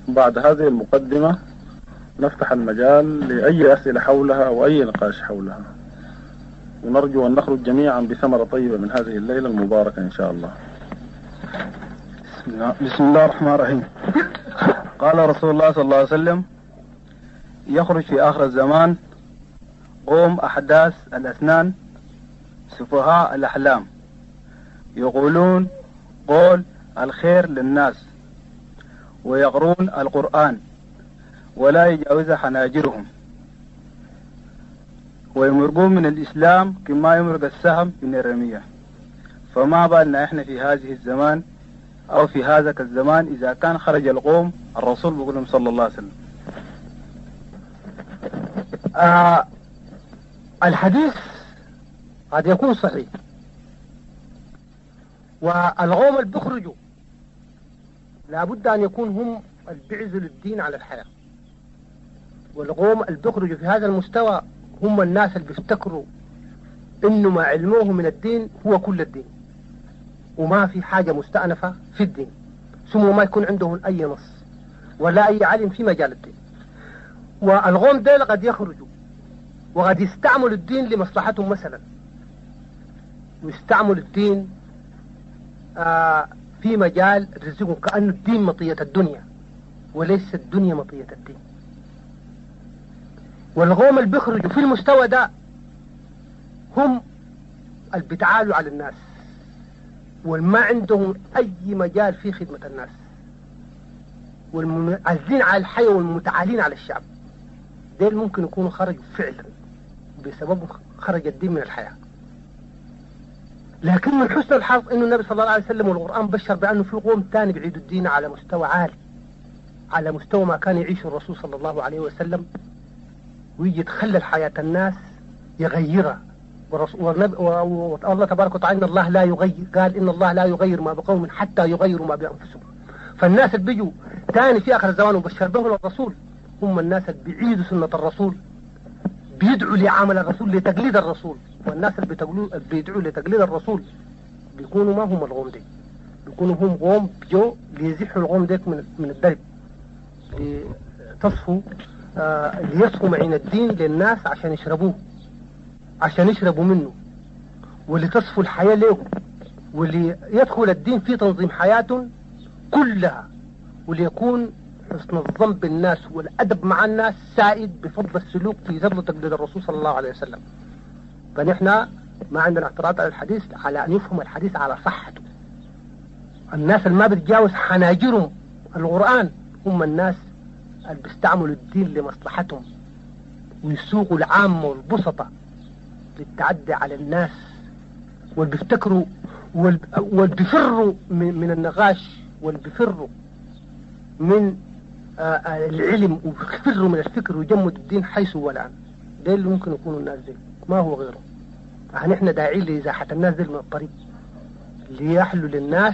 بعد هذه المقدمة نفتح المجال لأي أسئلة حولها أو أي نقاش حولها ونرجو أن نخرج جميعا بثمرة طيبة من هذه الليلة المباركة إن شاء الله بسم الله, بسم الله الرحمن الرحيم قال رسول الله صلى الله عليه وسلم يخرج في آخر الزمان قوم أحداث الأسنان سفهاء الأحلام يقولون قول الخير للناس ويقرون القرآن ولا يجاوز حناجرهم ويمرقون من الإسلام كما يمرق السهم من الرمية فما بالنا إحنا في هذه الزمان أو في هذا الزمان إذا كان خرج القوم الرسول بيقول لهم صلى الله عليه وسلم آه الحديث قد يكون صحيح والقوم اللي بيخرجوا لابد أن يكون هم اللي بيعزلوا الدين على الحياة والقوم اللي بيخرجوا في هذا المستوى هم الناس اللي بيفتكروا انه ما علموه من الدين هو كل الدين وما في حاجة مستأنفة في الدين ثم ما يكون عندهم أي نص ولا أي علم في مجال الدين والغوم ديل قد يخرجوا وقد يستعملوا الدين لمصلحتهم مثلا ويستعملوا الدين آه في مجال رزقهم كأنه الدين مطية الدنيا وليس الدنيا مطية الدين والغوم اللي بيخرجوا في المستوى ده هم اللي بيتعالوا على الناس والما عندهم أي مجال في خدمة الناس والمعزين على الحي والمتعالين على الشعب ديل ممكن يكونوا خرجوا فعلا بسبب خرج الدين من الحياة لكن من حسن الحظ انه النبي صلى الله عليه وسلم والقرآن بشر بأنه في قوم تاني بيعيدوا الدين على مستوى عالي على مستوى ما كان يعيشه الرسول صلى الله عليه وسلم ويجي يتخلل حياة الناس يغيرها والله تبارك وتعالى إن الله لا يغير قال إن الله لا يغير ما بقوم حتى يغيروا ما بأنفسهم فالناس اللي بيجوا تاني في آخر الزمان وبشر بهم الرسول هم الناس اللي بيعيدوا سنة الرسول بيدعوا لعمل الرسول لتقليد الرسول والناس اللي بيدعوا لتقليد الرسول بيكونوا ما هم الغوم دي بيكونوا هم غوم بيجوا ليزحوا الغوم ديك من من الدرب لتصفوا آه ليصفوا معين الدين للناس عشان يشربوه عشان يشربوا منه ولتصفوا الحياة لهم وليدخل الدين في تنظيم حياتهم كلها وليكون حسن الظن بالناس والأدب مع الناس سائد بفضل السلوك في ظل تقليد الرسول صلى الله عليه وسلم فنحن ما عندنا اعتراض على الحديث على أن يفهم الحديث على صحته الناس اللي ما بتجاوز حناجرهم القرآن هم الناس اللي بيستعملوا الدين لمصلحتهم ويسوقوا العامة والبسطة للتعدي على الناس واللي بيفتكروا واللي بيفروا من النقاش واللي بيفروا من العلم ويفروا من الفكر ويجمدوا الدين حيث هو الآن ده اللي ممكن يكونوا الناس دي ما هو غيره يعني احنا داعين لإزاحة الناس دي من الطريق ليحلوا للناس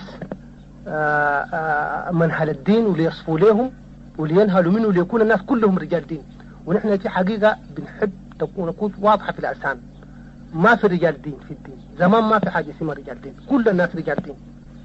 منهل الدين وليصفوا لهم ولينهلوا منه ليكون الناس كلهم رجال دين ونحن في حقيقة بنحب تكون نكون واضحة في الأسان ما في رجال دين في الدين زمان ما في حاجة اسمها رجال دين كل الناس رجال دين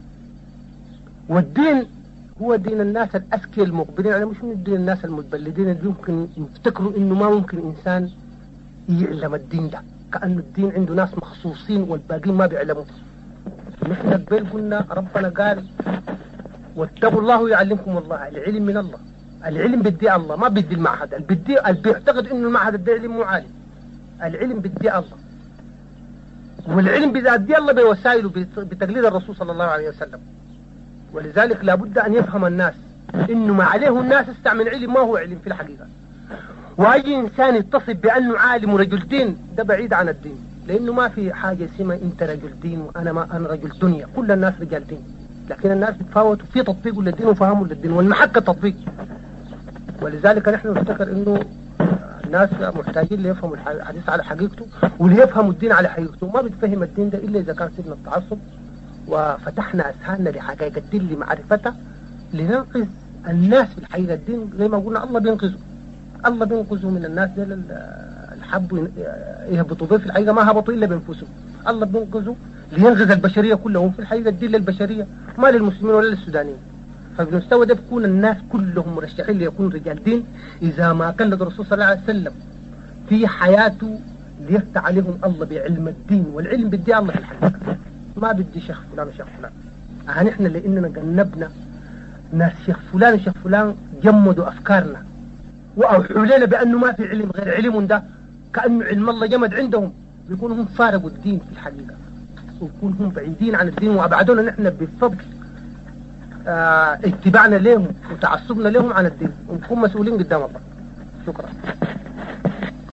والدين هو دين الناس الأذكياء المقبلين على مش من دين الناس المتبلدين اللي يمكن يفتكروا إنه ما ممكن إنسان يعلم الدين ده كأنه الدين عنده ناس مخصوصين والباقيين ما بيعلموا نحن قبل قلنا ربنا قال واتقوا الله يعلمكم الله العلم من الله العلم بدي الله ما بدي المعهد اللي بدي اللي بيعتقد انه المعهد ده علم مو عالم العلم بدي الله والعلم بذات دي الله بوسائله بتقليد الرسول صلى الله عليه وسلم ولذلك لابد أن يفهم الناس إنه ما عليه الناس استعمل علم ما هو علم في الحقيقة وأي إنسان يتصف بأنه عالم ورجل دين ده بعيد عن الدين لأنه ما في حاجة اسمها أنت رجل دين وأنا ما أنا رجل دنيا كل الناس رجال دين لكن الناس بتفاوتوا في تطبيق للدين وفهموا للدين والمحك التطبيق ولذلك نحن نفتكر إنه الناس محتاجين ليفهموا الحديث على حقيقته وليفهموا الدين على حقيقته ما بتفهم الدين ده إلا إذا كان سيدنا التعصب وفتحنا أذهاننا لحقائق الدين لمعرفتها لننقذ الناس في الحقيقة الدين زي ما قلنا الله بينقذه الله بينقذه من الناس دي الحب يهبطوا به في الحقيقة ما هبطوا إلا بأنفسهم الله بينقذه لينقذ البشرية كلهم في الحقيقة الدين للبشرية ما للمسلمين ولا للسودانيين فبالمستوى ده بيكون الناس كلهم مرشحين ليكونوا رجال دين إذا ما قلد الرسول صلى الله عليه وسلم في حياته ليفتح عليهم الله بعلم الدين والعلم بدي الله في الحقيقة ما بدي شيخ فلان وشيخ فلان ها نحن لأننا جنبنا ناس شيخ فلان وشيخ فلان جمدوا أفكارنا وأوحوا لنا بأنه ما في علم غير علم ده كأنه علم الله جمد عندهم بيكونوا هم فارقوا الدين في الحقيقة ويكون هم بعيدين عن الدين وأبعدونا نحن بفضل آه اتباعنا لهم وتعصبنا لهم عن الدين ونكون مسؤولين قدام الله شكرا